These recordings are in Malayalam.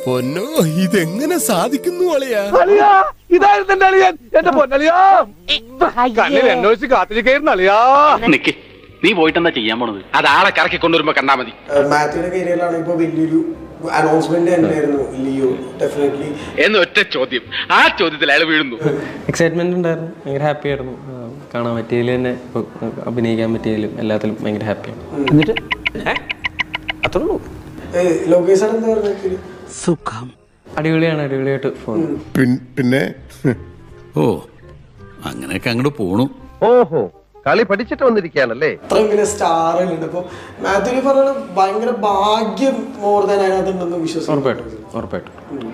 പൊന്നോ ഇതെങ്ങനെ സാധിക്കുന്നു അളിയാ അളിയാ ഇതായിരുന്നു എന്റെ അളിയൻ എന്റെ പൊന്നളിയാ കണ്ണിൽ എന്നോച്ച് കാത്തിരിക്കായിരുന്നു അളിയാ നിക്ക് നീ പോയിട്ട് എന്താ ചെയ്യാൻ പോണത് അത് ആളെ കറക്കി കൊണ്ടുവരുമ്പോ കണ്ടാ മതി മാത്യുവിന്റെ കരിയറിലാണ് ഇപ്പൊ വലിയൊരു അനൗൺസ്മെന്റ് തന്നെയായിരുന്നു ലിയോ ഡെഫിനറ്റ്ലി എന്ന് ഒറ്റ ചോദ്യം ആ ചോദ്യത്തിൽ അയാൾ വീഴുന്നു എക്സൈറ്റ്മെന്റ് ഉണ്ടായിരുന്നു ഭയങ്കര ഹാപ്പി ആയിരുന്നു ആ, കാണാൻ പറ്റിയതിൽ തന്നെ ഇപ്പൊ അഭിനയിക്കാൻ പറ്റിയതിലും എല്ലാത്തിലും ഭയങ്കര ഹാപ്പിയാണ് എന്നിട്ട് അത്രേ ഉള്ളൂ ലോകേഷ് സാർ എന്താ പറഞ്ഞ അടിപൊളിയാണ് അടിപൊളിയായിട്ട് ഫോൺ പിന്നെ ഓ അങ്ങനെയൊക്കെ അങ്ങോട്ട് പോണു ഓഹോ കളി പഠിച്ചിട്ട് വന്നിരിക്കുകയാണല്ലേ അത്ര ഇങ്ങനെ സ്റ്റാറുകളുണ്ട് അപ്പൊ മാത്യുവിന് പറഞ്ഞ ഭയങ്കര ഭാഗ്യം മോർ ദാൻ അതിനകത്തുണ്ടെന്ന് വിശ്വസിക്കുന്നു ഉറപ്പായിട്ടും ഉറപ്പായിട്ടും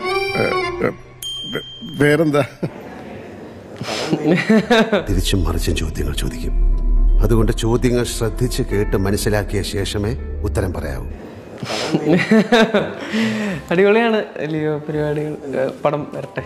വേറെന്താ തിരിച്ചും മറിച്ചും ചോദ്യങ്ങൾ ചോദിക്കും അതുകൊണ്ട് ചോദ്യങ്ങൾ ശ്രദ്ധിച്ച് കേട്ട് മനസ്സിലാക്കിയ ശേഷമേ ഉത്തരം പറയാവൂ അടിപൊളിയാണ് ലിയോ പരിപാടികൾ ഏ, പടം വരട്ടെ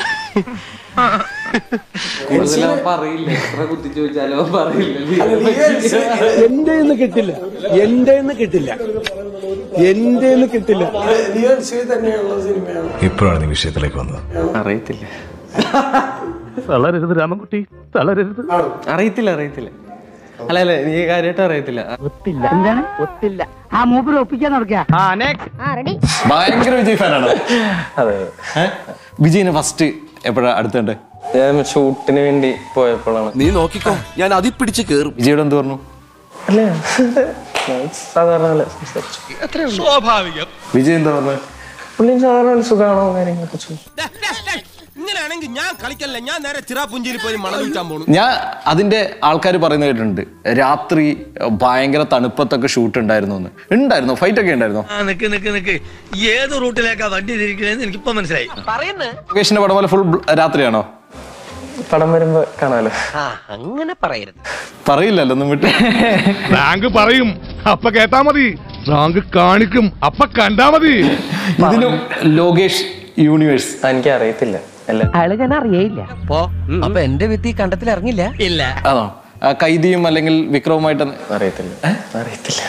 കൂടുതലും പറയില്ല എത്ര കുത്തി ചോദിച്ചാലോ പറയില്ല അല്ല, ലിയോ എൽസി- എന്റെ കിട്ടില്ല എന്റെ കിട്ടില്ല എന്റെ കിട്ടില്ല അത് ലിയോ എൽസി തന്നെയുള്ള സിനിമയാണ് ഇപ്പോഴാണ് നീ വിഷയത്തിലേക്ക് വന്നത് അറിയത്തില്ല തളരരുത് രാമൻകുട്ടി തളരരുത് ആണോ അറിയത്തില്ല അറിയത്തില്ല അല്ല അല്ല നീ കാര്യമായിട്ട് അറിയത്തില്ല എന്താണ് ഒത്തില്ല ആ മൂപ്പര് ഒപ്പിക്കാൻ നടക്കുക ഭയങ്കര വിജയ് ഫാനാണ് അതെ വിജയിനെ ഫസ്റ്റ് എപ്പോഴാ അടുത്തുണ്ട് ഞാൻ ഷൂട്ടിന് വേണ്ടി പോയപ്പോഴാണ് നീ നോക്കിക്കോ ഞാൻ അതി പിടിച്ച് കേറും വിജയോട് എന്ത് പറഞ്ഞു അല്ലേ ഞാൻ സാധാരണ പോലെ സംസാരിച്ചു വിജയ് എന്താ പറഞ്ഞത് പുള്ളി സാധാരണ പോലെ സുഖമാണോ കാര്യങ്ങളൊക്കെ ചോദിച്ചു ഇങ്ങനെയാണെങ്കിൽ ഞാൻ കളിക്കല്ല ഞാൻ നേരെ ചിറാപുഞ്ചിയിൽ പോയി മണം വിൽക്കാൻ പോണു ഞാൻ അതിന്റെ ആൾക്കാർ പറയുന്ന കേട്ടിട്ടുണ്ട് രാത്രി ഭയങ്കര തണുപ്പത്തൊക്കെ ഷൂട്ട് ഉണ്ടായിരുന്നു എന്ന് ഉണ്ടായിരുന്നു ഫൈറ്റ് ഒക്കെ ഉണ്ടായിരുന്നു നിക്ക് നിക്ക് നിക്ക് ഏത് റൂട്ടിലേക്കാ വണ്ടി തിരിക്കണേന്ന് എനിക്കിപ്പോ മനസ്സിലായി ലൊക്കേഷന്റെ പടം പോലെ ഫുൾ രാത്രിയാണോ പടം വരുമ്പോ കാണാലോ അങ്ങനെ പറയരുത് പറയില്ലല്ലോ ഒന്നും വിട്ട് റാങ്ക് പറയും അപ്പ കേട്ടാ മതി റാങ്ക് കാണിക്കും അപ്പ കണ്ടാ മതി ഇതിലും ലോകേഷ് യൂണിവേഴ്സ് എനിക്ക് അറിയത്തില്ല എല്ലാം അയാള് ഞാൻ അറിയേയില്ല അപ്പൊ എന്റെ വിത്തി കണ്ടത്തിൽ ഇറങ്ങില്ല ഇല്ല ആണോ ആ, കൈദിയും അല്ലെങ്കിൽ വിക്രവുമായിട്ട് അറിയത്തില്ല അറിയത്തില്ല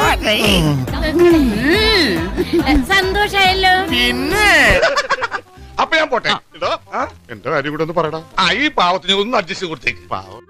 സന്തോഷായല്ലോ അപ്പൊ ഞാൻ പോട്ടെ എന്റെ കാര്യം കൂടെ ഒന്ന് പറയടാ ആ ഈ പാവത്തിന് ഒന്ന് അഡ്ജസ്റ്റ് കൊടുത്തേക്ക് പാവം